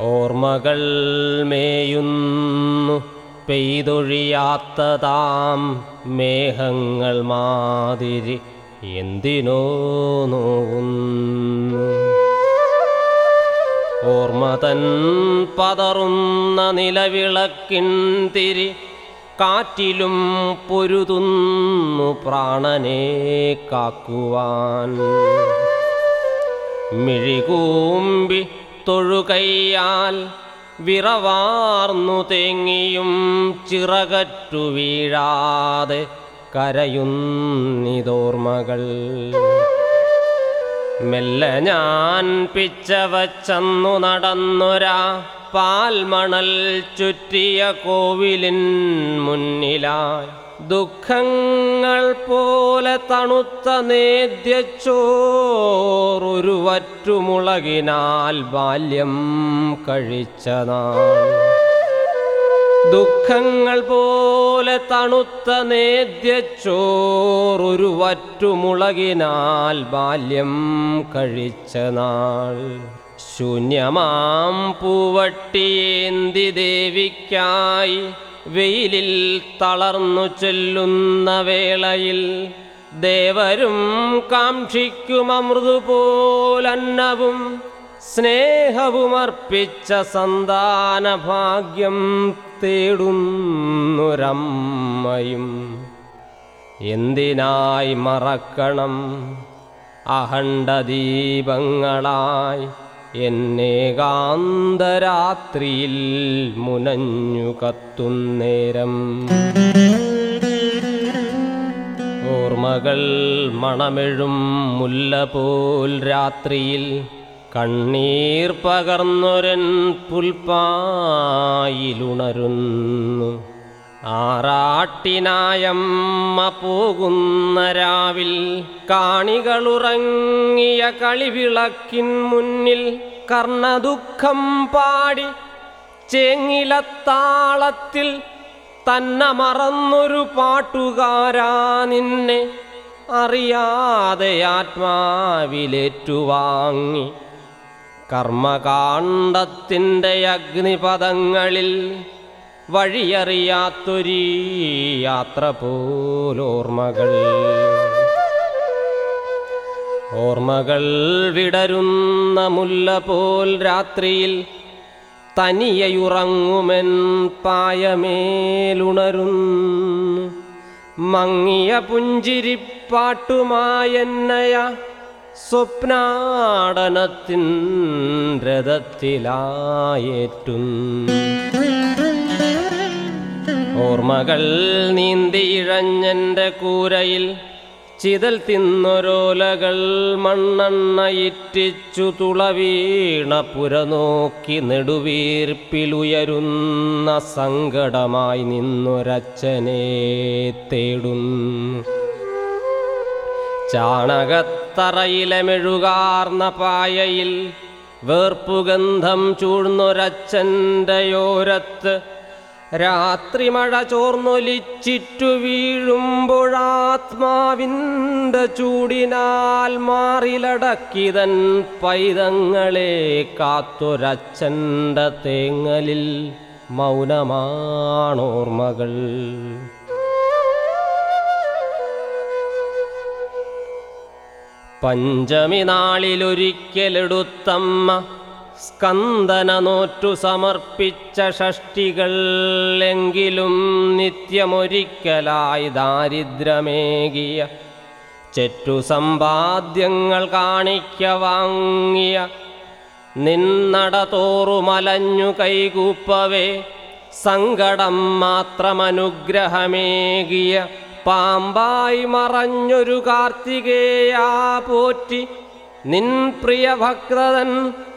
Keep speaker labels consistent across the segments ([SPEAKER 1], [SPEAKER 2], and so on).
[SPEAKER 1] ഓർമ്മകൾ മേയുന്നു പെയ്തൊഴിയാത്തതാം മേഘങ്ങൾ മാതിരി എന്തിനോ നോവുന്നു ഓർമ്മ തൻ പതറുന്ന നിലവിളക്കിൻ തിരി കാറ്റിലും പൊരുതുന്നു പ്രാണനെ കാക്കുവാൻ മിഴികൂമ്പി തൊഴുകയ്യാൽ വിറവാർന്നു തേങ്ങിയും ചിറകറ്റു വീഴാതെ കരയുന്നിതോർമ്മകൾ മെല്ലെ ഞാൻ പിച്ചവച്ചന്നു നടന്നൊരാ പാൽമണൽ ചുറ്റിയ കോവിലിൻ മുന്നിലായി ദുഃഖങ്ങൾ പോലെ തണുത്ത നേദ്യച്ചോറൊരു വറ്റുമുളകിനാൽ ബാല്യം കഴിച്ച നാൾ ദുഃഖങ്ങൾ പോലെ തണുത്ത നേദ്യച്ചോറൊരു വറ്റുമുളകിനാൽ ബാല്യം കഴിച്ച നാൾ ശൂന്യമാം പൂവട്ടിയേന്തി ദേവിക്കായി വെയിലിൽ തളർന്നു ചെല്ലുന്ന വേളയിൽ ദേവരും കാക്ഷിക്കും അമൃതുപോലന്നവും സ്നേഹവും അർപ്പിച്ച സന്താന ഭാഗ്യം തേടുന്നൊരമ്മയും എന്തിനായി മറക്കണം അഹണ്ഡദീപങ്ങളായി എന്നേകാന്തരാത്രിയിൽ മുനഞ്ഞു കത്തുന്നേരം ഓർമ്മകൾ മണമെഴും മുല്ല പോൽ രാത്രിയിൽ കണ്ണീർ പകർന്നൊരൻ പുൽപ്പായിലുണരുന്നു ആറാട്ടിനായമ്മ പോകുന്ന രാവിൽ കാണികളുറങ്ങിയ കളിവിളക്കിൻ മുന്നിൽ കർണദുഃഖം പാടി ചേങ്ങിലത്താളത്തിൽ തന്നെ മറന്നൊരു പാട്ടുകാരാ നിന്നെ അറിയാതെ ആത്മാവിലേറ്റുവാങ്ങി കർമ്മകാണ്ഡത്തിൻ്റെ അഗ്നിപദങ്ങളിൽ വഴിയറിയാത്തൊരീ യാത്ര പോലോർമ്മകൾ ഓർമ്മകൾ വിടരുന്ന മുല്ല പോൽ രാത്രിയിൽ തനിയയുറങ്ങുമെൻ പായമേലുണരുന്നു മങ്ങിയ പുഞ്ചിരിപ്പാട്ടുമായെന്നയ സ്വപ്നാടനത്തിൻ രഥത്തിലായേറ്റുന്നു ഓർമ്മകൾ നീന്തിയിഴഞ്ഞെൻ്റെ കൂരയിൽ ചിതൽ തിന്നൊരോലകൾ മണ്ണെണ്ണയിറ്റിച്ചു തുളവീണ പുരനോക്കി നെടുവീർപ്പിലുയരുന്ന സങ്കടമായി നിന്നൊരച്ഛനെ തേടുന്നു ചാണകത്തറയിലെ മെഴുകാർന്ന പായയിൽ വേർപ്പുഗന്ധം ചൂഴ്ന്നൊരച്ഛൻ്റെ യോരത്ത് രാത്രി മഴ ചോർന്നൊലിച്ചിറ്റു വീഴുമ്പോഴാത്മാവിൻ്റെ ചൂടിനാൽ മാറിലടക്കിതൻ പൈതങ്ങളെ കാത്തൊരച്ഛൻ്റെ തേങ്ങലിൽ മൗനമാണോർമ്മകൾ പഞ്ചമി നാളിലൊരിക്കലെടുത്തമ്മ സ്കന്ദന നോറ്റു സമർപ്പിച്ച ഷഷ്ടികൾ എങ്കിലും നിത്യമൊരിക്കലായി ദാരിദ്ര്യമേകിയ ചെറ്റു സമ്പാദ്യങ്ങൾ കാണിക്ക വാങ്ങിയ നിന്നട തോറുമലഞ്ഞു കൈകൂപ്പവേ സങ്കടം മാത്രമനുഗ്രഹമേകിയ പാമ്പായി മറഞ്ഞൊരു കാർത്തികേയാ പോറ്റി നിൻ പ്രിയ ഭക്തൻ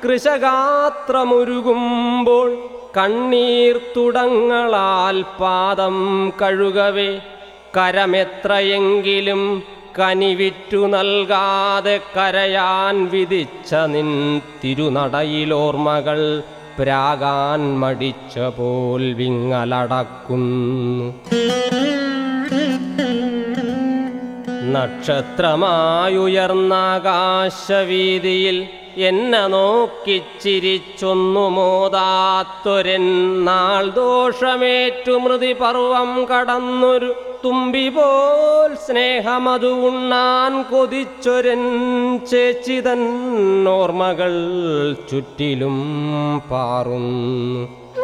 [SPEAKER 1] കൃശഗാത്രമുരുകുമ്പോൾ കണ്ണീർ തുടങ്ങളാൽ പാദം കഴുകവേ കരമെത്രയെങ്കിലും കനിവിറ്റു നൽകാതെ കരയാൻ വിധിച്ച നിൻ തിരുനടയിലോർമ്മകൾ പ്രാകാൻ മടിച്ച പോൽ വിങ്ങലടക്കുന്നു നക്ഷത്രമായുയർന്ന ആകാശവീതിയിൽ എന്നെ നോക്കിച്ചിരിച്ചൊന്നു മോതാത്തൊരൻ നാൾ ദോഷമേറ്റു മൃതി പർവം കടന്നൊരു തുമ്പി പോൽ സ്നേഹമതു ഉണ്ണാൻ കൊതിച്ചൊരൻ ചേച്ചിതൻ ഓർമ്മകൾ ചുറ്റിലും പാറുന്നു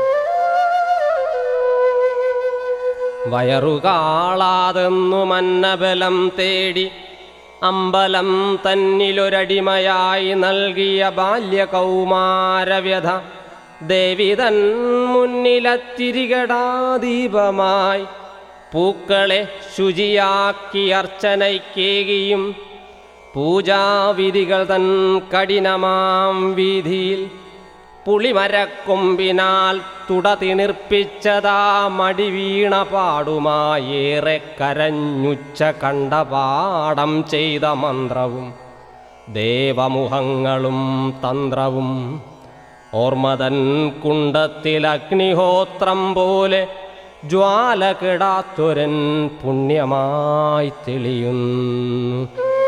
[SPEAKER 1] വയറുകാളാതെന്നു മന്നബലം തേടി അമ്പലം തന്നിലൊരടിമയായി നൽകിയ ബാല്യകൗമാരവ്യഥ ദേവിതൻ മുന്നിലത്തിരികടാദീപമായി പൂക്കളെ ശുചിയാക്കി അർച്ചനയ്ക്കേകിയും പൂജാവിധികൾ തൻ കഠിനമാം വീതിയിൽ പുളിമരക്കൊമ്പിനാൽ തുടതിണിർപ്പിച്ചതാ മടി വീണ പാടുമായേറെ കരഞ്ഞുച്ച കണ്ട പാഠം ചെയ്ത മന്ത്രവും ദേവമുഖങ്ങളും തന്ത്രവും ഓർമ്മതൻ കുണ്ടത്തിൽ അഗ്നിഹോത്രം പോലെ ജ്വാല കെടാത്തൊരൻ പുണ്യമായി തെളിയുന്നു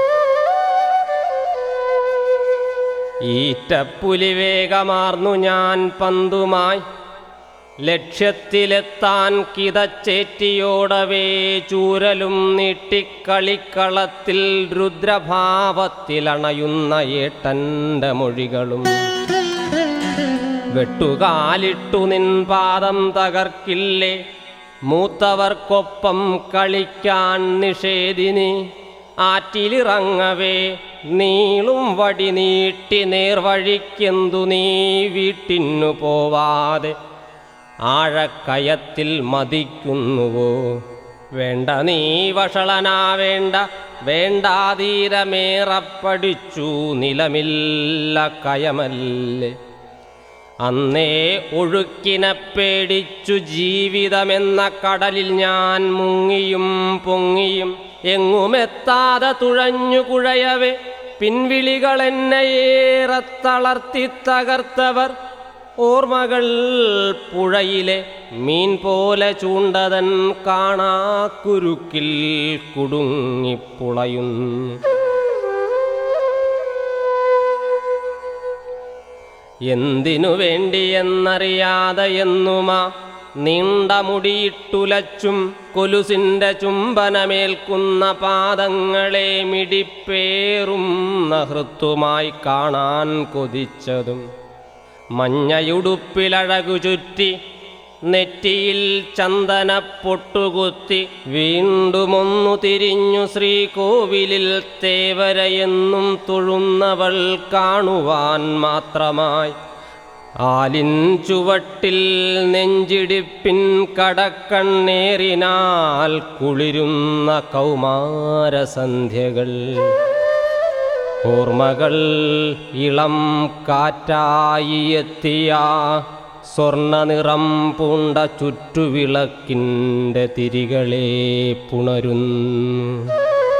[SPEAKER 1] ഈറ്റപ്പുലി വേഗമാർന്നു ഞാൻ പന്തുമായി ലക്ഷ്യത്തിലെത്താൻ കിതച്ചേറ്റിയോടവേ ചൂരലും നീട്ടിക്കളിക്കളത്തിൽ രുദ്രഭാവത്തിലണയുന്ന ഏട്ടൻ്റെ മൊഴികളും വെട്ടുകാലിട്ടു നിൻ പാദം തകർക്കില്ലേ മൂത്തവർക്കൊപ്പം കളിക്കാൻ നിഷേധിനി ആറ്റിലിറങ്ങവേ നീളും വടി നീട്ടി നേർവഴിക്കെന്തു നീ വീട്ടിന്നു പോവാതെ ആഴക്കയത്തിൽ മതിക്കുന്നുവോ വേണ്ട നീ വഷളനാവേണ്ട വേണ്ടാതീരമേറപ്പടിച്ചു നിലമില്ല കയമല്ലേ അന്നേ ഒഴുക്കിനെ പേടിച്ചു ജീവിതമെന്ന കടലിൽ ഞാൻ മുങ്ങിയും പൊങ്ങിയും എങ്ങുമെത്താതെ തുഴഞ്ഞു കുഴയവേ പിൻവിളികൾ എന്നെയേറെ തളർത്തി തകർത്തവർ ഓർമ്മകൾ പുഴയിലെ മീൻ പോലെ ചൂണ്ടതൻ കാണാക്കുരുക്കിൽ കുടുങ്ങിപ്പുളയുന്നു എന്തിനു വേണ്ടിയെന്നറിയാതെ എന്നുമാ നീണ്ട മുടിയിട്ടുലച്ചും കൊലുസിൻ്റെ ചുംബനമേൽക്കുന്ന പാദങ്ങളെ മിടിപ്പേറുന്ന ഹൃത്തുമായി കാണാൻ കൊതിച്ചതും മഞ്ഞയുടുപ്പിലഴകു ചുറ്റി നെറ്റിയിൽ ചന്ദന പൊട്ടുകുത്തി വീണ്ടുമൊന്നു തിരിഞ്ഞു ശ്രീകോവിലിൽ തേവരയെന്നും തൊഴുന്നവൾ കാണുവാൻ മാത്രമായി ആലിൻ ചുവട്ടിൽ നെഞ്ചിടിപ്പിൻ കടക്കണ്ണേറിനാൽ കുളിരുന്ന കൗമാരസന്ധ്യകൾ ഓർമ്മകൾ ഇളം കാറ്റായി എത്തിയ സ്വർണ്ണനിറം പൂണ്ട ചുറ്റുവിളക്കിൻ്റെ തിരികളെ പുണരുന്നു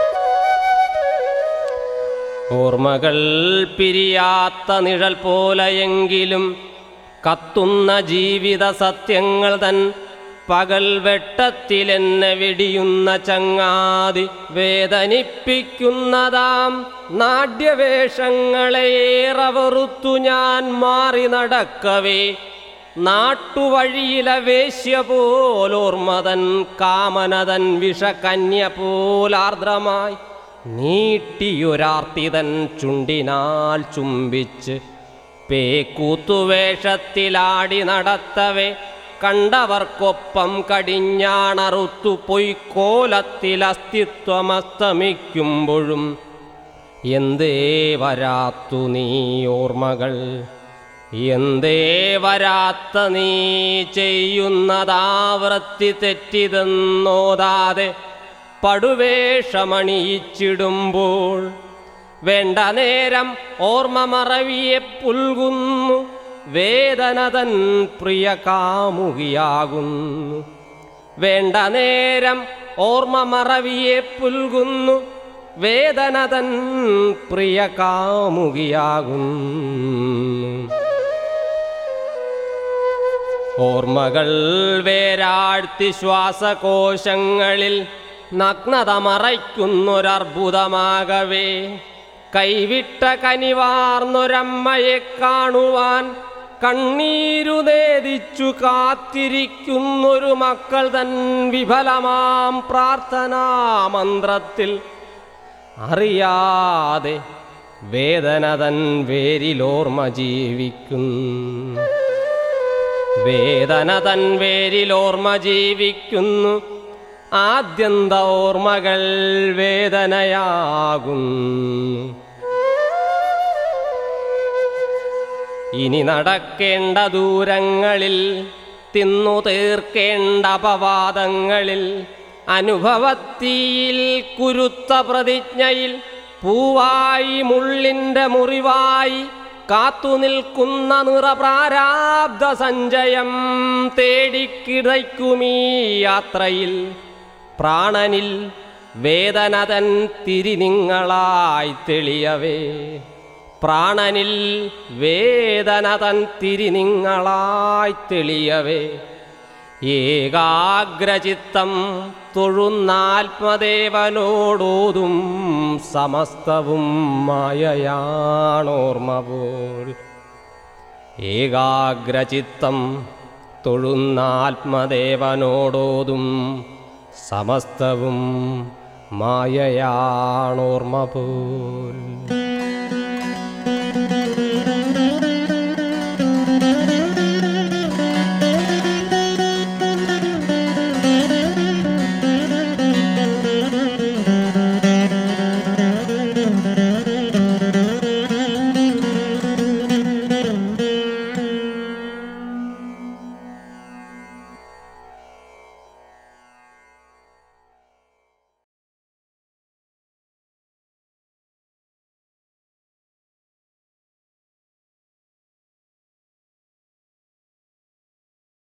[SPEAKER 1] ഓർമ്മകൾ പിരിയാത്ത നിഴൽ പോലെയെങ്കിലും കത്തുന്ന ജീവിത സത്യങ്ങൾ തൻ പകൽ വെട്ടത്തിലെന്നെ വെടിയുന്ന ചങ്ങാതി വേദനിപ്പിക്കുന്നതാം നാട്യവേഷങ്ങളെയേറെ വെറുത്തു ഞാൻ മാറി നടക്കവേ നാട്ടുവഴിയിലെ വേശ്യ പോലോർമതൻ കാമനതൻ വിഷകന്യ പോലാർദ്രമായി നീട്ടിയൊരാർത്തിതൻ ചുണ്ടിനാൽ ചുംബിച്ച് പേക്കൂത്തുവേഷത്തിലാടി നടത്തവേ കണ്ടവർക്കൊപ്പം കടിഞ്ഞാണറുത്തു പൊയ്ക്കോലത്തിൽ അസ്തിത്വമസ്തമിക്കുമ്പോഴും എന്തേ വരാത്തു നീ ഓർമ്മകൾ എന്തേ വരാത്ത നീ ചെയ്യുന്നതാവൃത്തി തെറ്റിതെന്നോതാതെ പടുവേഷമണിയിച്ചിടുമ്പോൾ വേണ്ട നേരം ഓർമ്മ മറവിയെ പുൽകുന്നു വേദനതൻ പ്രിയ കാമുകിയാകുന്നു വേണ്ട നേരം ഓർമ്മ മറവിയെ പുൽകുന്നു വേദനതൻ പ്രിയ കാമുകിയാകുന്നു ഓർമ്മകൾ വേരാഴ്ത്തി ശ്വാസകോശങ്ങളിൽ നഗ്നത മറയ്ക്കുന്നൊരർബുദമാകവേ കൈവിട്ട കനിവാർന്നൊരമ്മയെ കാണുവാൻ കണ്ണീരു നേദിച്ചു കാത്തിരിക്കുന്നൊരു മക്കൾ തൻ വിഫലമാം പ്രാർത്ഥനാ മന്ത്രത്തിൽ അറിയാതെ വേദന തൻ വേരിലോർമ്മ ജീവിക്കുന്നു വേദന തൻ വേരിലോർമ്മ ജീവിക്കുന്നു ആദ്യന്ത ഓർമ്മകൾ വേദനയാകുന്നു ഇനി നടക്കേണ്ട ദൂരങ്ങളിൽ തിന്നു തീർക്കേണ്ട അപവാദങ്ങളിൽ അനുഭവത്തിയിൽ കുരുത്ത പ്രതിജ്ഞയിൽ പൂവായി മുള്ളിൻ്റെ മുറിവായി കാത്തുനിൽക്കുന്ന നിറപ്രാരാബ്ദ സഞ്ചയം തേടിക്കിടയ്ക്കുമീ യാത്രയിൽ പ്രാണനിൽ വേദന തൻ തിരിനിങ്ങളായി തെളിയവേ പ്രാണനിൽ വേദന തൻ തിരിനിങ്ങളായി തെളിയവേ ഏകാഗ്രചിത്തം തൊഴുന്നാത്മദേവനോടോതും സമസ്തവും മായയാണോർമ്മ പോൽ ഏകാഗ്രചിത്തം തൊഴുന്നാത്മദേവനോടോതും സമസ്തവും മായയാണോർമ്മ പോൽ